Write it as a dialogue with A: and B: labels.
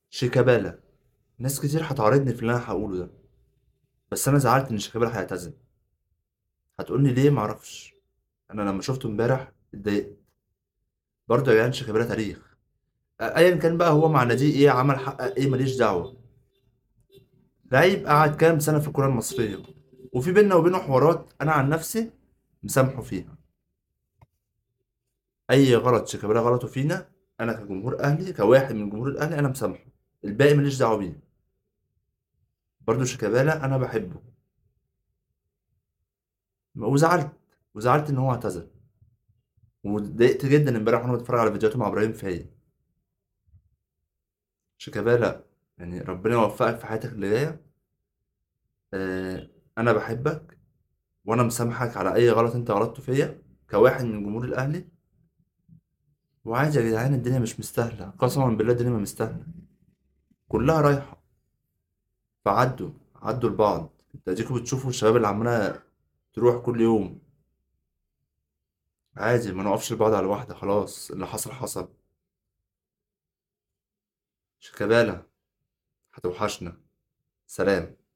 A: شيكابالا ناس كتير هتعارضني في اللي انا هقوله ده بس انا زعلت ان شيكابالا هيعتزل هتقولي ليه معرفش انا لما شفته امبارح اتضايقت برضه يا جدعان شيكابالا تاريخ ايا كان بقى هو مع ناديه ايه عمل حقق ايه ماليش دعوه لعيب قعد كام سنه في الكره المصريه وفي بينا وبينه حوارات انا عن نفسي مسامحه فيها اي غلط شيكابالا غلطه فينا انا كجمهور اهلي كواحد من جمهور الاهلي انا مسامحه الباقي ماليش دعوه بيه برضه شيكابالا انا بحبه وزعلت وزعلت ان هو اعتزل واتضايقت جدا امبارح وانا بتفرج على فيديوهاته مع ابراهيم فايق شيكابالا يعني ربنا يوفقك في حياتك اللي جايه آه انا بحبك وانا مسامحك على اي غلط انت غلطته فيا كواحد من جمهور الاهلي وعادي يا جدعان الدنيا مش مستاهله قسما بالله الدنيا ما مستاهله كلها رايحه فعدوا عدوا لبعض انت اديكوا بتشوفوا الشباب اللي عماله تروح كل يوم عادي ما نقفش لبعض على واحده خلاص اللي حصل حصل شيكابالا هتوحشنا سلام